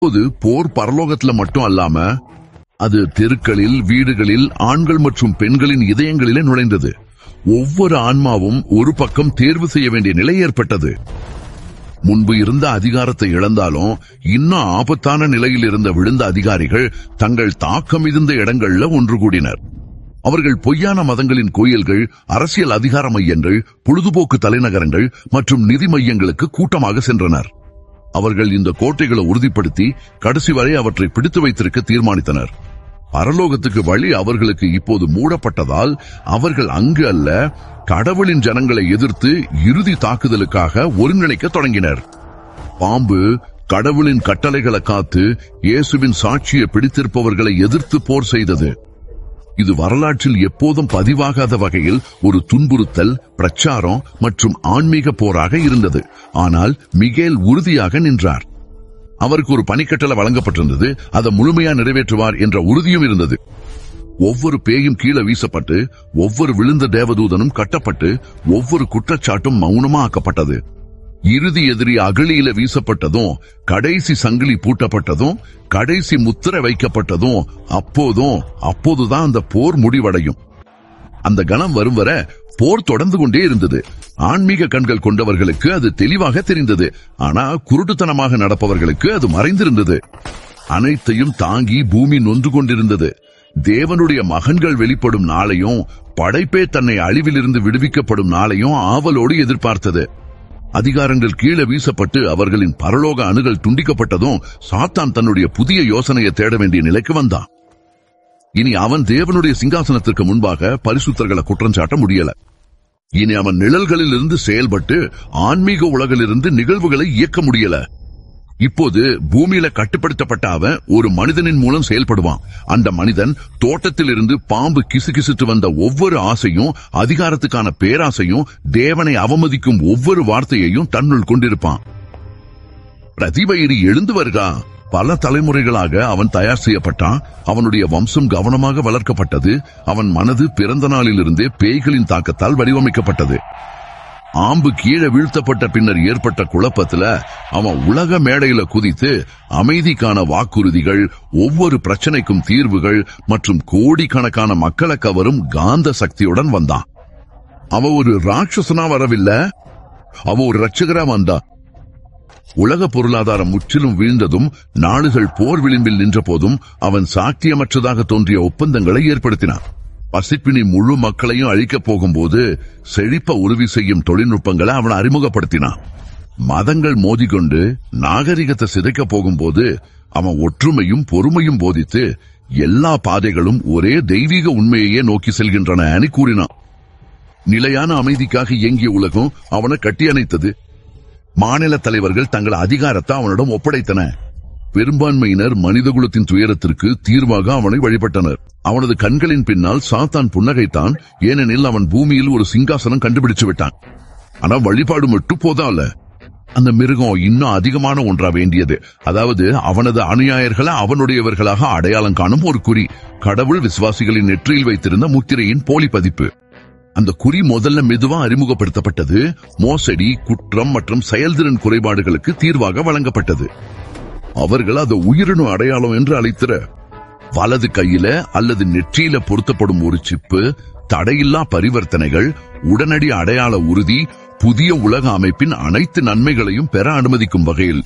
இப்போது போர் பரலோகத்துல மட்டும் அல்லாம அது தெருக்களில் வீடுகளில் ஆண்கள் மற்றும் பெண்களின் இதயங்களிலே நுழைந்தது ஒவ்வொரு ஆன்மாவும் ஒரு பக்கம் தேர்வு செய்ய வேண்டிய நிலை ஏற்பட்டது முன்பு இருந்த அதிகாரத்தை இழந்தாலும் இன்னும் ஆபத்தான நிலையில் இருந்த விழுந்த அதிகாரிகள் தங்கள் தாக்கம் மிகுந்த இடங்கள்ல ஒன்று கூடினர் அவர்கள் பொய்யான மதங்களின் கோயில்கள் அரசியல் அதிகார மையங்கள் பொழுதுபோக்கு தலைநகரங்கள் மற்றும் நிதி மையங்களுக்கு கூட்டமாக சென்றனர் அவர்கள் இந்த கோட்டைகளை உறுதிப்படுத்தி கடைசி வரை அவற்றை பிடித்து வைத்திருக்க தீர்மானித்தனர் பரலோகத்துக்கு வழி அவர்களுக்கு இப்போது மூடப்பட்டதால் அவர்கள் அங்கு அல்ல கடவுளின் ஜனங்களை எதிர்த்து இறுதி தாக்குதலுக்காக ஒருங்கிணைக்க தொடங்கினர் பாம்பு கடவுளின் கட்டளைகளை காத்து இயேசுவின் சாட்சியை பிடித்திருப்பவர்களை எதிர்த்து போர் செய்தது இது வரலாற்றில் எப்போதும் பதிவாகாத வகையில் ஒரு துன்புறுத்தல் பிரச்சாரம் மற்றும் ஆன்மீக போராக இருந்தது ஆனால் மிகேல் உறுதியாக நின்றார் அவருக்கு ஒரு பணிக்கட்டளை வழங்கப்பட்டிருந்தது அதை முழுமையா நிறைவேற்றுவார் என்ற உறுதியும் இருந்தது ஒவ்வொரு பேயும் கீழே வீசப்பட்டு ஒவ்வொரு விழுந்த தேவதூதனும் கட்டப்பட்டு ஒவ்வொரு குற்றச்சாட்டும் மௌனமா ஆக்கப்பட்டது இறுதி எதிரி அகழியில வீசப்பட்டதும் கடைசி சங்கிலி பூட்டப்பட்டதும் கடைசி முத்திரை வைக்கப்பட்டதும் அப்போதும் அப்போதுதான் அந்த போர் முடிவடையும் அந்த கணம் வரும் வர போர் தொடர்ந்து கொண்டே இருந்தது ஆன்மீக கண்கள் கொண்டவர்களுக்கு அது தெளிவாக தெரிந்தது ஆனா குருட்டுத்தனமாக நடப்பவர்களுக்கு அது மறைந்திருந்தது அனைத்தையும் தாங்கி பூமி நொந்து கொண்டிருந்தது தேவனுடைய மகன்கள் வெளிப்படும் நாளையும் படைப்பே தன்னை அழிவிலிருந்து விடுவிக்கப்படும் நாளையும் ஆவலோடு எதிர்பார்த்தது அதிகாரங்கள் கீழே வீசப்பட்டு அவர்களின் பரலோக அணுகள் துண்டிக்கப்பட்டதும் சாத்தான் தன்னுடைய புதிய யோசனையை தேட வேண்டிய நிலைக்கு வந்தான் இனி அவன் தேவனுடைய சிங்காசனத்திற்கு முன்பாக பரிசுத்தர்களை குற்றம் சாட்ட முடியல இனி அவன் நிழல்களில் இருந்து செயல்பட்டு ஆன்மீக உலகிலிருந்து நிகழ்வுகளை இயக்க முடியல இப்போது பூமியில கட்டுப்படுத்தப்பட்ட அவன் ஒரு மனிதனின் மூலம் செயல்படுவான் அந்த மனிதன் தோட்டத்தில் இருந்து பாம்பு கிசுகிசுத்து வந்த ஒவ்வொரு ஆசையும் அதிகாரத்துக்கான பேராசையும் தேவனை அவமதிக்கும் ஒவ்வொரு வார்த்தையையும் தன்னுள் கொண்டிருப்பான் பிரதிபயிரி எழுந்து வருகா பல தலைமுறைகளாக அவன் தயார் செய்யப்பட்டான் அவனுடைய வம்சம் கவனமாக வளர்க்கப்பட்டது அவன் மனது பிறந்த நாளிலிருந்தே பேய்களின் தாக்கத்தால் வடிவமைக்கப்பட்டது ஆம்பு கீழே வீழ்த்தப்பட்ட பின்னர் ஏற்பட்ட குழப்பத்துல அவன் உலக மேடையில குதித்து அமைதிக்கான வாக்குறுதிகள் ஒவ்வொரு பிரச்சனைக்கும் தீர்வுகள் மற்றும் கோடிக்கணக்கான மக்களை கவரும் காந்த சக்தியுடன் வந்தான் அவ ஒரு ராட்சசனா வரவில்லை அவ ஒரு ரட்சகரா வந்தா உலக பொருளாதாரம் முற்றிலும் வீழ்ந்ததும் நாடுகள் போர் விளிம்பில் நின்ற போதும் அவன் சாத்தியமற்றதாக தோன்றிய ஒப்பந்தங்களை ஏற்படுத்தினான் பசிப்பினி முழு மக்களையும் அழிக்கப் போகும்போது செழிப்ப உறுதி செய்யும் தொழில்நுட்பங்களை அவன் அறிமுகப்படுத்தினான் மதங்கள் மோதிக்கொண்டு நாகரிகத்தை சிதைக்கப் போகும்போது அவன் ஒற்றுமையும் பொறுமையும் போதித்து எல்லா பாதைகளும் ஒரே தெய்வீக உண்மையையே நோக்கி செல்கின்றன என கூறினான் நிலையான அமைதிக்காக இயங்கிய உலகம் அவனை கட்டியணைத்தது மாநில தலைவர்கள் தங்கள் அதிகாரத்தை அவனிடம் ஒப்படைத்தன பெரும்பான்மையினர் மனிதகுலத்தின் துயரத்திற்கு தீர்வாக அவனை வழிபட்டனர் அவனது கண்களின் பின்னால் சாத்தான் புன்னகைத்தான் ஏனெனில் அவன் பூமியில் ஒரு சிங்காசனம் கண்டுபிடிச்சு விட்டான் ஆனா வழிபாடு மட்டும் போதால அந்த மிருகம் இன்னும் அதிகமான ஒன்றா வேண்டியது அதாவது அவனது அனுயாயர்களை அவனுடையவர்களாக அடையாளம் காணும் ஒரு குறி கடவுள் விசுவாசிகளின் நெற்றியில் வைத்திருந்த முத்திரையின் போலி பதிப்பு அந்த குறி முதல்ல மெதுவா அறிமுகப்படுத்தப்பட்டது மோசடி குற்றம் மற்றும் செயல்திறன் குறைபாடுகளுக்கு தீர்வாக வழங்கப்பட்டது அவர்கள் அதை உயிரணு அடையாளம் என்று அழைத்திர வலது கையில அல்லது நெற்றியில பொருத்தப்படும் ஒரு சிப்பு தடையில்லா பரிவர்த்தனைகள் உடனடி அடையாள உறுதி புதிய உலக அமைப்பின் அனைத்து நன்மைகளையும் பெற அனுமதிக்கும் வகையில்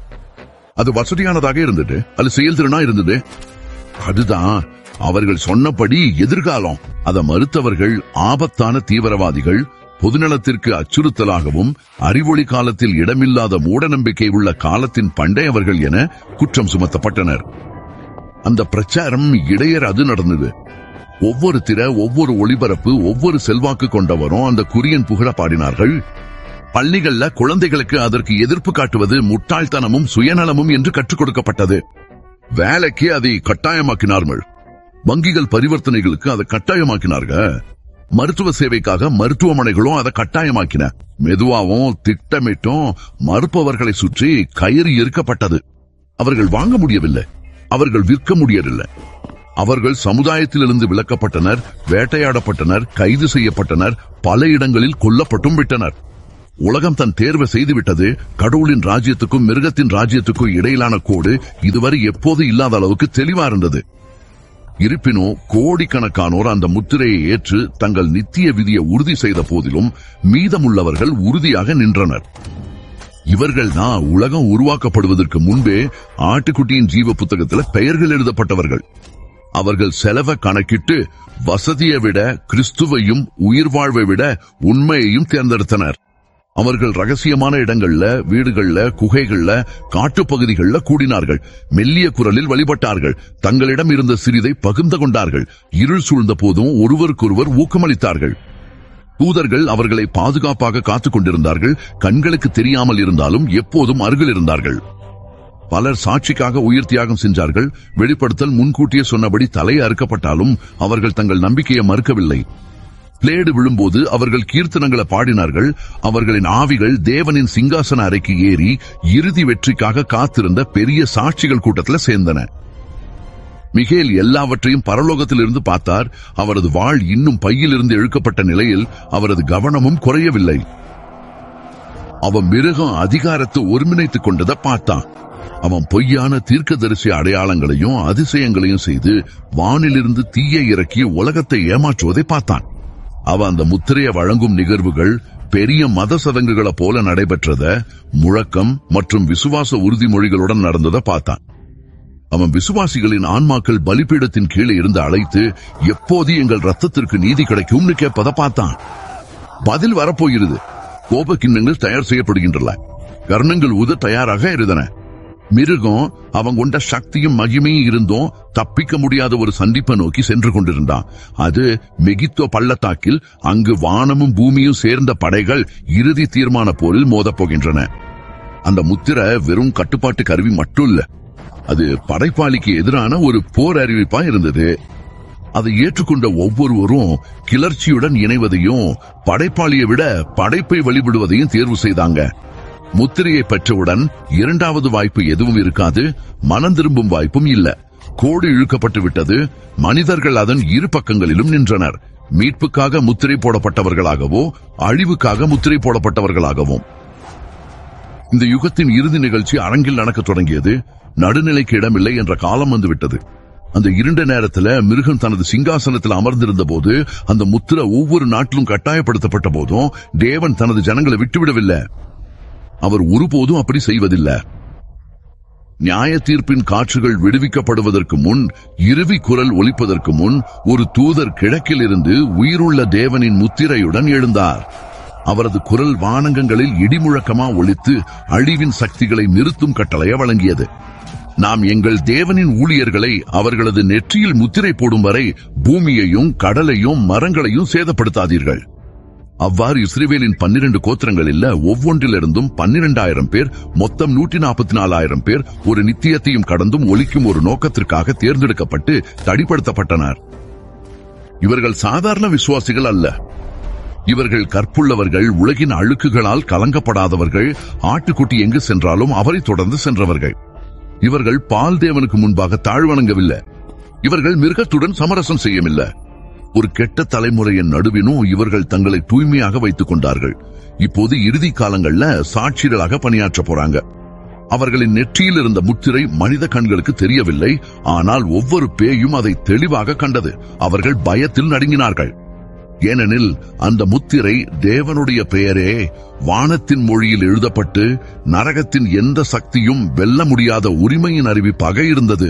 அது வசதியானதாக இருந்தது அது செயல்திறனா இருந்தது அதுதான் அவர்கள் சொன்னபடி எதிர்காலம் அதை மறுத்தவர்கள் ஆபத்தான தீவிரவாதிகள் பொதுநலத்திற்கு அச்சுறுத்தலாகவும் அறிவொளி காலத்தில் இடமில்லாத மூடநம்பிக்கை உள்ள காலத்தின் பண்டையவர்கள் என குற்றம் சுமத்தப்பட்டனர் அந்த பிரச்சாரம் இடையர் அது நடந்தது ஒவ்வொரு திற ஒவ்வொரு ஒளிபரப்பு ஒவ்வொரு செல்வாக்கு கொண்டவரும் அந்த குறியன் புகழ பாடினார்கள் பள்ளிகள்ல குழந்தைகளுக்கு அதற்கு எதிர்ப்பு காட்டுவது முட்டாள்தனமும் சுயநலமும் என்று கற்றுக் கொடுக்கப்பட்டது வேலைக்கு அதை கட்டாயமாக்கினார்கள் வங்கிகள் பரிவர்த்தனைகளுக்கு அதை கட்டாயமாக்கினார்கள் மருத்துவ சேவைக்காக மருத்துவமனைகளும் அதை கட்டாயமாக்கின மெதுவாவும் திட்டமிட்டும் மறுப்பவர்களை சுற்றி கயிறு இருக்கப்பட்டது அவர்கள் வாங்க முடியவில்லை அவர்கள் விற்க முடியவில்லை அவர்கள் சமுதாயத்திலிருந்து விலக்கப்பட்டனர் வேட்டையாடப்பட்டனர் கைது செய்யப்பட்டனர் பல இடங்களில் கொல்லப்பட்டும் விட்டனர் உலகம் தன் தேர்வை செய்துவிட்டது கடவுளின் ராஜ்யத்துக்கும் மிருகத்தின் ராஜ்யத்துக்கும் இடையிலான கோடு இதுவரை எப்போது இல்லாத அளவுக்கு தெளிவா இருந்தது இருப்பினும் கோடிக்கணக்கானோர் அந்த முத்திரையை ஏற்று தங்கள் நித்திய விதியை உறுதி செய்த போதிலும் மீதமுள்ளவர்கள் உறுதியாக நின்றனர் இவர்கள் தான் உலகம் உருவாக்கப்படுவதற்கு முன்பே ஆட்டுக்குட்டியின் ஜீவ புத்தகத்தில் பெயர்கள் எழுதப்பட்டவர்கள் அவர்கள் செலவை கணக்கிட்டு வசதியை விட கிறிஸ்துவையும் உயிர் வாழ்வை விட உண்மையையும் தேர்ந்தெடுத்தனர் அவர்கள் ரகசியமான இடங்கள்ல வீடுகள்ல குகைகள்ல காட்டுப்பகுதிகள்ல கூடினார்கள் மெல்லிய குரலில் வழிபட்டார்கள் தங்களிடம் இருந்த சிறிதை பகிர்ந்து கொண்டார்கள் இருள் சூழ்ந்த போதும் ஒருவருக்கொருவர் ஊக்கமளித்தார்கள் தூதர்கள் அவர்களை பாதுகாப்பாக காத்துக் கொண்டிருந்தார்கள் கண்களுக்கு தெரியாமல் இருந்தாலும் எப்போதும் அருகில் இருந்தார்கள் பலர் சாட்சிக்காக உயிர் தியாகம் செஞ்சார்கள் வெளிப்படுத்தல் முன்கூட்டியே சொன்னபடி தலை அறுக்கப்பட்டாலும் அவர்கள் தங்கள் நம்பிக்கையை மறுக்கவில்லை பிளேடு விழும்போது அவர்கள் கீர்த்தனங்களை பாடினார்கள் அவர்களின் ஆவிகள் தேவனின் சிங்காசன அறைக்கு ஏறி இறுதி வெற்றிக்காக காத்திருந்த பெரிய சாட்சிகள் கூட்டத்தில் சேர்ந்தன மிகேல் எல்லாவற்றையும் பரலோகத்திலிருந்து பார்த்தார் அவரது வாழ் இன்னும் பையிலிருந்து இழுக்கப்பட்ட நிலையில் அவரது கவனமும் குறையவில்லை அவன் மிருகம் அதிகாரத்தை ஒருங்கிணைத்துக் கொண்டதை பார்த்தான் அவன் பொய்யான தீர்க்கதரிசி அடையாளங்களையும் அதிசயங்களையும் செய்து வானிலிருந்து தீயை இறக்கி உலகத்தை ஏமாற்றுவதை பார்த்தான் அவன் அந்த முத்திரையை வழங்கும் நிகழ்வுகள் பெரிய மத சடங்குகளை போல நடைபெற்றத முழக்கம் மற்றும் விசுவாச உறுதிமொழிகளுடன் நடந்ததை பார்த்தான் அவன் விசுவாசிகளின் ஆன்மாக்கள் பலிபீடத்தின் கீழே இருந்து அழைத்து எப்போது எங்கள் ரத்தத்திற்கு நீதி கிடைக்கும்னு கேட்பதை பார்த்தான் பதில் வரப்போகிறது கோப கிண்ணங்கள் தயார் செய்யப்படுகின்றன கர்ணங்கள் உத தயாராக இருந்தன மிருகம் அவன் கொண்ட சக்தியும் மகிமையும் இருந்தும் தப்பிக்க முடியாத ஒரு சந்திப்பை நோக்கி சென்று கொண்டிருந்தான் அது மெகித்தோ பள்ளத்தாக்கில் அங்கு வானமும் பூமியும் சேர்ந்த படைகள் இறுதி தீர்மான போரில் மோதப் போகின்றன அந்த முத்திரை வெறும் கட்டுப்பாட்டு கருவி மட்டும் இல்ல அது படைப்பாளிக்கு எதிரான ஒரு போர் அறிவிப்பா இருந்தது அதை ஏற்றுக்கொண்ட ஒவ்வொருவரும் கிளர்ச்சியுடன் இணைவதையும் படைப்பாளியை விட படைப்பை வழிபடுவதையும் தேர்வு செய்தாங்க முத்திரையை பெற்றவுடன் இரண்டாவது வாய்ப்பு எதுவும் இருக்காது மனம் திரும்பும் வாய்ப்பும் இல்ல கோடு இழுக்கப்பட்டு விட்டது மனிதர்கள் அதன் இரு பக்கங்களிலும் நின்றனர் மீட்புக்காக முத்திரை போடப்பட்டவர்களாகவோ அழிவுக்காக முத்திரை போடப்பட்டவர்களாகவும் இந்த யுகத்தின் இறுதி நிகழ்ச்சி அரங்கில் நடக்கத் தொடங்கியது நடுநிலைக்கு இடமில்லை என்ற காலம் வந்துவிட்டது அந்த இருண்ட நேரத்துல மிருகம் தனது சிங்காசனத்தில் அமர்ந்திருந்த போது அந்த முத்திரை ஒவ்வொரு நாட்டிலும் கட்டாயப்படுத்தப்பட்ட போதும் தேவன் தனது ஜனங்களை விட்டுவிடவில்லை அவர் ஒருபோதும் அப்படி செய்வதில்லை நியாய தீர்ப்பின் காற்றுகள் விடுவிக்கப்படுவதற்கு முன் இறுதி குரல் ஒலிப்பதற்கு முன் ஒரு தூதர் கிழக்கில் இருந்து உயிருள்ள தேவனின் முத்திரையுடன் எழுந்தார் அவரது குரல் வானங்கங்களில் இடிமுழக்கமா ஒலித்து அழிவின் சக்திகளை நிறுத்தும் கட்டளைய வழங்கியது நாம் எங்கள் தேவனின் ஊழியர்களை அவர்களது நெற்றியில் முத்திரை போடும் வரை பூமியையும் கடலையும் மரங்களையும் சேதப்படுத்தாதீர்கள் அவ்வாறு இஸ்ரேவேலின் பன்னிரண்டு கோத்திரங்களில் ஒவ்வொன்றிலிருந்தும் பன்னிரண்டாயிரம் பேர் மொத்தம் நூற்றி நாற்பத்தி நாலாயிரம் பேர் ஒரு நித்தியத்தையும் கடந்தும் ஒலிக்கும் ஒரு நோக்கத்திற்காக தேர்ந்தெடுக்கப்பட்டு தடிப்படுத்தப்பட்டனர் இவர்கள் சாதாரண விசுவாசிகள் அல்ல இவர்கள் கற்புள்ளவர்கள் உலகின் அழுக்குகளால் கலங்கப்படாதவர்கள் ஆட்டுக்குட்டி எங்கு சென்றாலும் அவரை தொடர்ந்து சென்றவர்கள் இவர்கள் பால் தேவனுக்கு முன்பாக தாழ்வணங்கவில்லை இவர்கள் மிருகத்துடன் சமரசம் செய்யவில்லை ஒரு கெட்ட தலைமுறையின் நடுவினும் இவர்கள் தங்களை தூய்மையாக வைத்துக் கொண்டார்கள் இப்போது இறுதி காலங்கள்ல சாட்சிகளாக பணியாற்ற போறாங்க அவர்களின் நெற்றியில் இருந்த முத்திரை மனித கண்களுக்கு தெரியவில்லை ஆனால் ஒவ்வொரு பேயும் அதை தெளிவாக கண்டது அவர்கள் பயத்தில் நடுங்கினார்கள் ஏனெனில் அந்த முத்திரை தேவனுடைய பெயரே வானத்தின் மொழியில் எழுதப்பட்டு நரகத்தின் எந்த சக்தியும் வெல்ல முடியாத உரிமையின் அறிவிப்பாக இருந்தது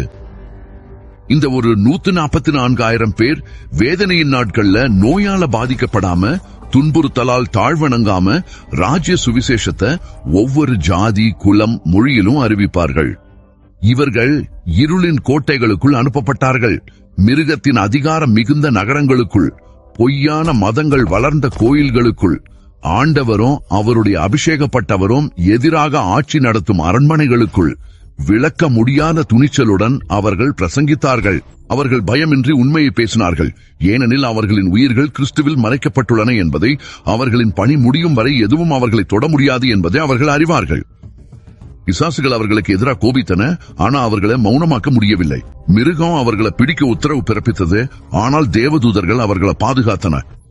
இந்த ஒரு நூத்து நாற்பத்தி நான்காயிரம் பேர் வேதனையின் நாட்கள்ல நோயால பாதிக்கப்படாம துன்புறுத்தலால் தாழ்வணங்காம ராஜ்ய சுவிசேஷத்தை ஒவ்வொரு ஜாதி குலம் மொழியிலும் அறிவிப்பார்கள் இவர்கள் இருளின் கோட்டைகளுக்குள் அனுப்பப்பட்டார்கள் மிருகத்தின் அதிகாரம் மிகுந்த நகரங்களுக்குள் பொய்யான மதங்கள் வளர்ந்த கோயில்களுக்குள் ஆண்டவரும் அவருடைய அபிஷேகப்பட்டவரும் எதிராக ஆட்சி நடத்தும் அரண்மனைகளுக்குள் விளக்க முடியாத துணிச்சலுடன் அவர்கள் பிரசங்கித்தார்கள் அவர்கள் பயமின்றி உண்மையை பேசினார்கள் ஏனெனில் அவர்களின் உயிர்கள் கிறிஸ்துவில் மறைக்கப்பட்டுள்ளன என்பதை அவர்களின் பணி முடியும் வரை எதுவும் அவர்களை தொட முடியாது என்பதை அவர்கள் அறிவார்கள் பிசாசுகள் அவர்களுக்கு எதிராக கோபித்தன ஆனா அவர்களை மௌனமாக்க முடியவில்லை மிருகம் அவர்களை பிடிக்க உத்தரவு பிறப்பித்தது ஆனால் தேவதூதர்கள் அவர்களை பாதுகாத்தன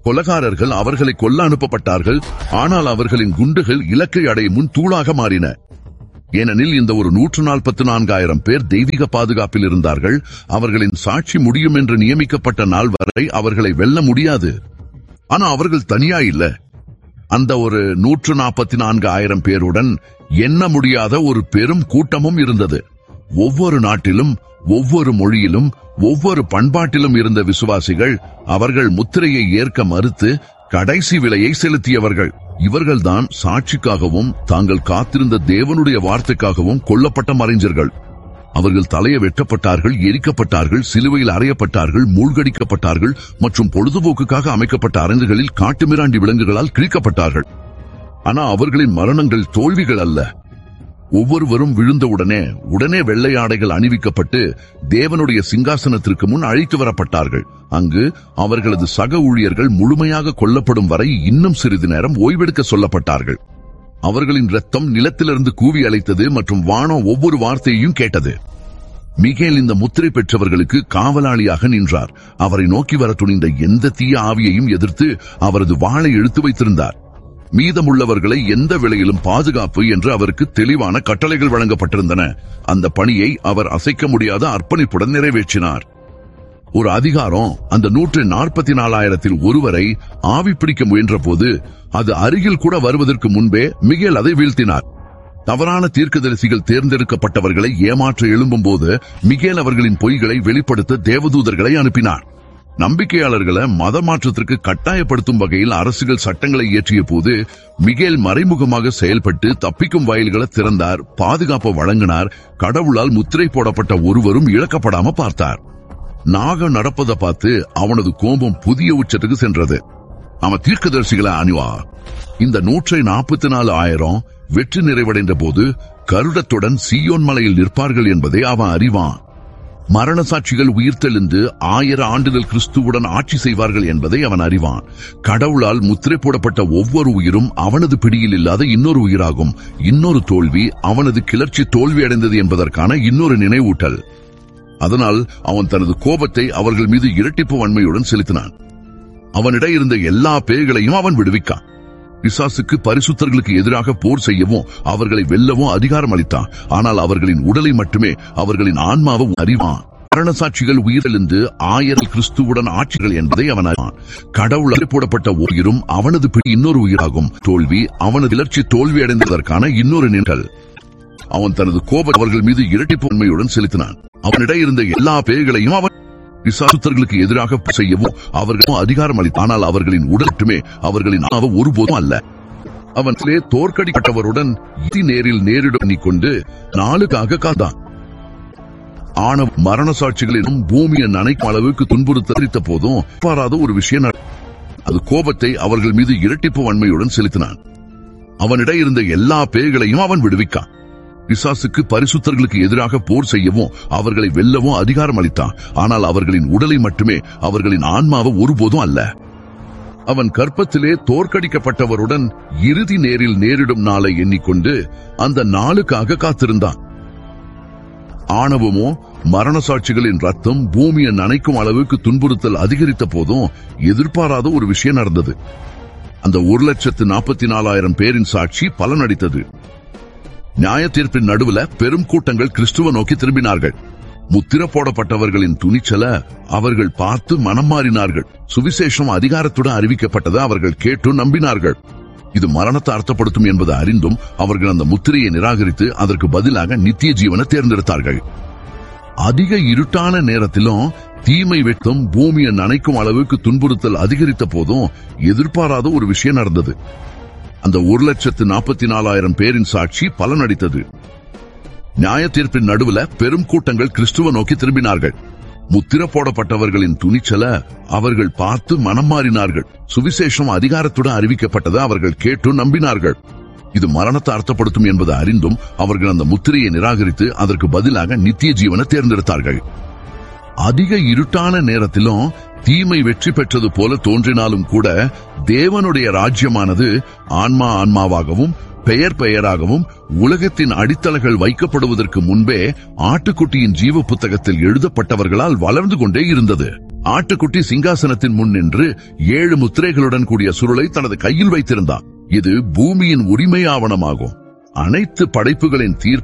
கொலகாரர்கள் அவர்களை கொல்ல அனுப்பப்பட்டார்கள் ஆனால் அவர்களின் குண்டுகள் இலக்கை அடையும் முன் தூளாக மாறின ஏனெனில் இந்த ஒரு நூற்று நாற்பத்தி நான்காயிரம் பேர் தெய்வீக பாதுகாப்பில் இருந்தார்கள் அவர்களின் சாட்சி முடியும் என்று நியமிக்கப்பட்ட நாள் வரை அவர்களை வெல்ல முடியாது ஆனா அவர்கள் தனியா இல்ல அந்த ஒரு நூற்று நாற்பத்தி நான்கு ஆயிரம் பேருடன் எண்ண முடியாத ஒரு பெரும் கூட்டமும் இருந்தது ஒவ்வொரு நாட்டிலும் ஒவ்வொரு மொழியிலும் ஒவ்வொரு பண்பாட்டிலும் இருந்த விசுவாசிகள் அவர்கள் முத்திரையை ஏற்க மறுத்து கடைசி விலையை செலுத்தியவர்கள் இவர்கள்தான் சாட்சிக்காகவும் தாங்கள் காத்திருந்த தேவனுடைய வார்த்தைக்காகவும் கொல்லப்பட்ட மறைஞர்கள் அவர்கள் தலையை வெட்டப்பட்டார்கள் எரிக்கப்பட்டார்கள் சிலுவையில் அறையப்பட்டார்கள் மூழ்கடிக்கப்பட்டார்கள் மற்றும் பொழுதுபோக்குக்காக அமைக்கப்பட்ட அரங்குகளில் காட்டுமிராண்டி விலங்குகளால் கிழிக்கப்பட்டார்கள் ஆனா அவர்களின் மரணங்கள் தோல்விகள் அல்ல ஒவ்வொருவரும் விழுந்தவுடனே உடனே வெள்ளை ஆடைகள் அணிவிக்கப்பட்டு தேவனுடைய சிங்காசனத்திற்கு முன் அழைத்து வரப்பட்டார்கள் அங்கு அவர்களது சக ஊழியர்கள் முழுமையாக கொல்லப்படும் வரை இன்னும் சிறிது நேரம் ஓய்வெடுக்க சொல்லப்பட்டார்கள் அவர்களின் ரத்தம் நிலத்திலிருந்து கூவி அழைத்தது மற்றும் வானம் ஒவ்வொரு வார்த்தையையும் கேட்டது மிகேல் இந்த முத்திரை பெற்றவர்களுக்கு காவலாளியாக நின்றார் அவரை நோக்கி வர துணிந்த எந்த தீய ஆவியையும் எதிர்த்து அவரது வாளை இழுத்து வைத்திருந்தார் மீதமுள்ளவர்களை எந்த விலையிலும் பாதுகாப்பு என்று அவருக்கு தெளிவான கட்டளைகள் வழங்கப்பட்டிருந்தன அந்த பணியை அவர் அசைக்க முடியாத அர்ப்பணிப்புடன் நிறைவேற்றினார் ஒரு அதிகாரம் அந்த நூற்று நாற்பத்தி நாலாயிரத்தில் ஒருவரை ஆவி பிடிக்க முயன்ற போது அது அருகில் கூட வருவதற்கு முன்பே மிகேல் அதை வீழ்த்தினார் தவறான தீர்க்கதரிசிகள் தேர்ந்தெடுக்கப்பட்டவர்களை ஏமாற்ற எழும்பும் போது மிகேல் அவர்களின் பொய்களை வெளிப்படுத்த தேவதூதர்களை அனுப்பினார் நம்பிக்கையாளர்களை மத மாற்றத்திற்கு கட்டாயப்படுத்தும் வகையில் அரசுகள் சட்டங்களை இயற்றிய போது மிகேல் மறைமுகமாக செயல்பட்டு தப்பிக்கும் வாயில்களை திறந்தார் பாதுகாப்பு வழங்கினார் கடவுளால் முத்திரை போடப்பட்ட ஒருவரும் இழக்கப்படாம பார்த்தார் நாகம் நடப்பதை பார்த்து அவனது கோபம் புதிய உச்சத்துக்கு சென்றது அவன் தீர்க்கதரிசிகளை அணிவா இந்த நூற்றை நாற்பத்தி நாலு ஆயிரம் வெற்றி நிறைவடைந்த போது கருடத்துடன் சீயோன் மலையில் நிற்பார்கள் என்பதை அவன் அறிவான் மரண சாட்சிகள் உயிர்த்தெழுந்து ஆயிர ஆண்டுகள் கிறிஸ்துவுடன் ஆட்சி செய்வார்கள் என்பதை அவன் அறிவான் கடவுளால் முத்திரை போடப்பட்ட ஒவ்வொரு உயிரும் அவனது பிடியில் இல்லாத இன்னொரு உயிராகும் இன்னொரு தோல்வி அவனது கிளர்ச்சி தோல்வி அடைந்தது என்பதற்கான இன்னொரு நினைவூட்டல் அதனால் அவன் தனது கோபத்தை அவர்கள் மீது இரட்டிப்பு வன்மையுடன் செலுத்தினான் அவனிடம் இருந்த எல்லா பேய்களையும் அவன் விடுவிக்கான் பிசாசுக்கு பரிசுத்தர்களுக்கு எதிராக போர் செய்யவும் அவர்களை வெல்லவும் அதிகாரம் அளித்தான் ஆனால் அவர்களின் உடலை மட்டுமே அவர்களின் ஆன்மாவை அறிவான் மரண சாட்சிகள் உயிரிழந்து ஆயிரம் கிறிஸ்துவுடன் ஆட்சிகள் என்பதை அவன் அறிவான் கடவுள் போடப்பட்ட உயிரும் அவனது பிடி இன்னொரு உயிராகும் தோல்வி அவனது இலட்சி தோல்வி அடைந்ததற்கான இன்னொரு நின்றல் அவன் தனது கோபம் அவர்கள் மீது இரட்டிப்பு உண்மையுடன் செலுத்தினான் அவனிடம் இருந்த எல்லா பேய்களையும் அவன் பிசாசுத்தர்களுக்கு எதிராக செய்யவும் அவர்களும் அதிகாரம் அளித்தான் ஆனால் அவர்களின் உடல் மட்டுமே அவர்களின் ஆணவ ஒருபோதும் அல்ல அவன் சிலே தோற்கடிக்கப்பட்டவருடன் இதி நேரில் நேரிட கொண்டு நாளுக்காக காத்தான் ஆணவ மரண சாட்சிகளிலும் பூமியை நனைக்கும் அளவுக்கு துன்புறுத்தரித்த போதும் பாராத ஒரு விஷயம் நட- அது கோபத்தை அவர்கள் மீது இரட்டிப்பு வன்மையுடன் செலுத்தினான் அவனிடம் இருந்த எல்லா பேய்களையும் அவன் விடுவிக்கான் பிசாசுக்கு பரிசுத்தர்களுக்கு எதிராக போர் செய்யவும் அவர்களை வெல்லவும் அதிகாரம் அளித்தான் ஆனால் அவர்களின் உடலை மட்டுமே அவர்களின் ஆன்மாவை ஒருபோதும் அல்ல அவன் கற்பத்திலே தோற்கடிக்கப்பட்டவருடன் இறுதி நேரில் நேரிடும் நாளை எண்ணிக்கொண்டு அந்த நாளுக்காக காத்திருந்தான் ஆணவமோ மரண சாட்சிகளின் ரத்தம் பூமியை நனைக்கும் அளவுக்கு துன்புறுத்தல் அதிகரித்த போதும் எதிர்பாராத ஒரு விஷயம் நடந்தது அந்த ஒரு லட்சத்து நாற்பத்தி நாலாயிரம் பேரின் சாட்சி பலனடித்தது நியாய தீர்ப்பின் நடுவுல பெரும் கூட்டங்கள் கிறிஸ்துவ நோக்கி திரும்பினார்கள் முத்திர போடப்பட்டவர்களின் துணிச்சல அவர்கள் பார்த்து மனம் மாறினார்கள் சுவிசேஷம் அதிகாரத்துடன் அறிவிக்கப்பட்டதை அவர்கள் கேட்டு நம்பினார்கள் இது மரணத்தை அர்த்தப்படுத்தும் என்பதை அறிந்தும் அவர்கள் அந்த முத்திரையை நிராகரித்து அதற்கு பதிலாக நித்திய ஜீவனை தேர்ந்தெடுத்தார்கள் அதிக இருட்டான நேரத்திலும் தீமை வெட்டும் பூமியை நனைக்கும் அளவுக்கு துன்புறுத்தல் அதிகரித்த போதும் எதிர்பாராத ஒரு விஷயம் நடந்தது அந்த ஒரு லட்சத்து நாற்பத்தி நாலாயிரம் பேரின் சாட்சி பலனடித்தது நியாய தீர்ப்பின் நடுவுல பெரும் கூட்டங்கள் கிறிஸ்துவ நோக்கி திரும்பினார்கள் முத்திர போடப்பட்டவர்களின் துணிச்சல அவர்கள் பார்த்து மனம் மாறினார்கள் சுவிசேஷம் அதிகாரத்துடன் அறிவிக்கப்பட்டதை அவர்கள் கேட்டு நம்பினார்கள் இது மரணத்தை அர்த்தப்படுத்தும் என்பதை அறிந்தும் அவர்கள் அந்த முத்திரையை நிராகரித்து அதற்கு பதிலாக நித்திய ஜீவனை தேர்ந்தெடுத்தார்கள் அதிக இருட்டான நேரத்திலும் தீமை வெற்றி பெற்றது போல தோன்றினாலும் கூட தேவனுடைய ராஜ்யமானது ஆன்மா ஆன்மாவாகவும் பெயர் பெயராகவும் உலகத்தின் அடித்தளங்கள் வைக்கப்படுவதற்கு முன்பே ஆட்டுக்குட்டியின் ஜீவ புத்தகத்தில் எழுதப்பட்டவர்களால் வளர்ந்து கொண்டே இருந்தது ஆட்டுக்குட்டி சிங்காசனத்தின் முன் நின்று ஏழு முத்திரைகளுடன் கூடிய சுருளை தனது கையில் வைத்திருந்தான் இது பூமியின் உரிமை ஆவணமாகும் அனைத்து படைப்புகளின் தீர்ப்பு